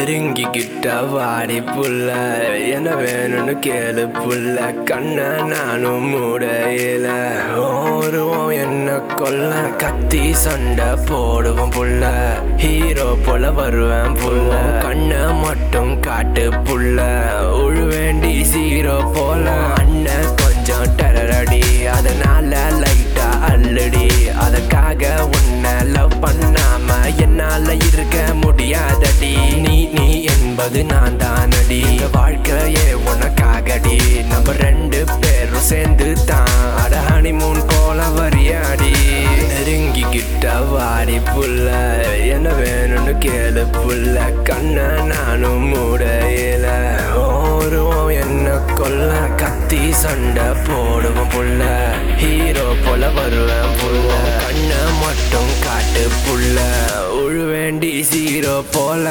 நெருங்கிக்கிட்ட வாடி புள்ள என்ன வேணும்னு கேளு புள்ள கண்ண நானும் மூடையில ஓருவோம் என்ன கொல்ல கத்தி சண்டை போடுவோம் புள்ள ஹீரோ போல வருவேன் புள்ள கண்ண மட்டும் காட்டு புள்ள உழுவேண்டி சீரோ போல அண்ணன் கொஞ்சம் டெரரடி அதனால லைட்டா அள்ளுடி அதுக்காக உன்னை லவ் பண்ணாம என்னால இருக்க முடியாதடி நீ நீ என்பது நான் தானடி இந்த வாழ்க்கையே உனக்காகடி நம்ம ரெண்டு பேரும் சேர்ந்து தான் அட ஹனிமூன் போல வரியாடி நெருங்கிக்கிட்ட வாடி புள்ள என்ன வேணும்னு கேளு புள்ள கண்ண நானும் மூடையில ஓருவோம் என்ன கொல்ல கத்தி சண்டை போடுவோம் புள்ள ஹீரோ போல வருவேன் புள்ள கண்ண மட்டும் காட்டு புள்ள உழுவேண்டி சீரோ போல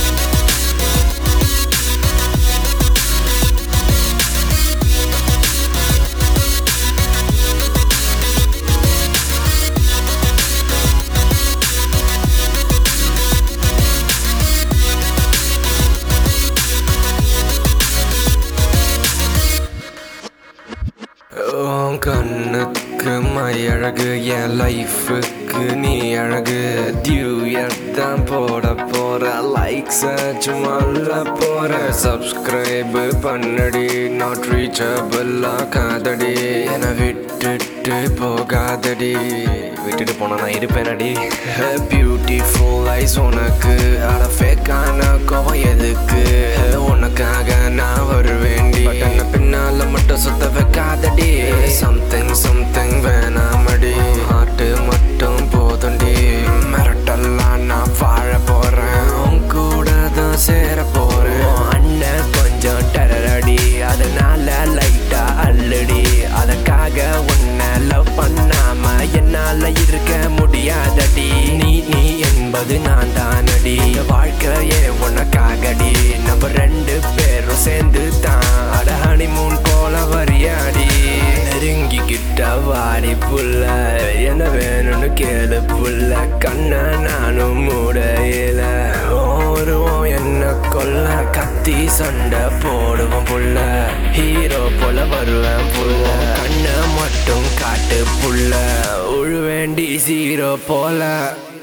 உன் கண்ணுக்கு மை அழகு என் லைஃபுக்கு நீ அழகு டியூயர் தான் போட போற லைக்ஸ் சும்மா போற சப்ஸ்கிரைப் பண்ணடி நாட் ரீச்சபிள் காதடி என விட்டுட்டு போகாதடி விட்டுட்டு போனா நான் இருப்பேனடி பியூட்டிஃபுல் ஐஸ் உனக்கு அட ஃபேக்கான கோவம் எதுக்கு உனக்காக நான் வருவேண்டி பட் என்ன பின்னால மட்டும் சுத்த வைக்காதடி சம்திங் சம்திங் வேணாமடி ஹார்ட் மட்டும் போதும்டி மிரட்டல்லாம் நான் வாழ போறேன் உன் கூட தான் சேர போறேன் உன் அண்ணன் கொஞ்சம் டெரரடி அதனால லைட்டா அள்ளுடி அதுக்காக உன்னை லவ் பண்ணாம என்னால இருக்க முடியாதடி நீ நீ என்பது நான் தானடி இந்த வாழ்க்கையே உனக்காகடி நம்ம ரெண்டு பேரும் சேர்ந்து தான் அட ஹனிமூன் போல வரியாடி நெருங்கிக்கிட்ட வாடி புள்ள என்ன வேணும்னு கேளு புள்ள கண்ண நானும் மூடையில ஓருவோம் என்ன கொல்ல கத்தி சண்டை போடுவோம் புள்ள ஹீரோ போல வருவேன் புள்ள கண்ண மட்டும் காட்டு புள்ள உழுவேண்டி சீரோ போல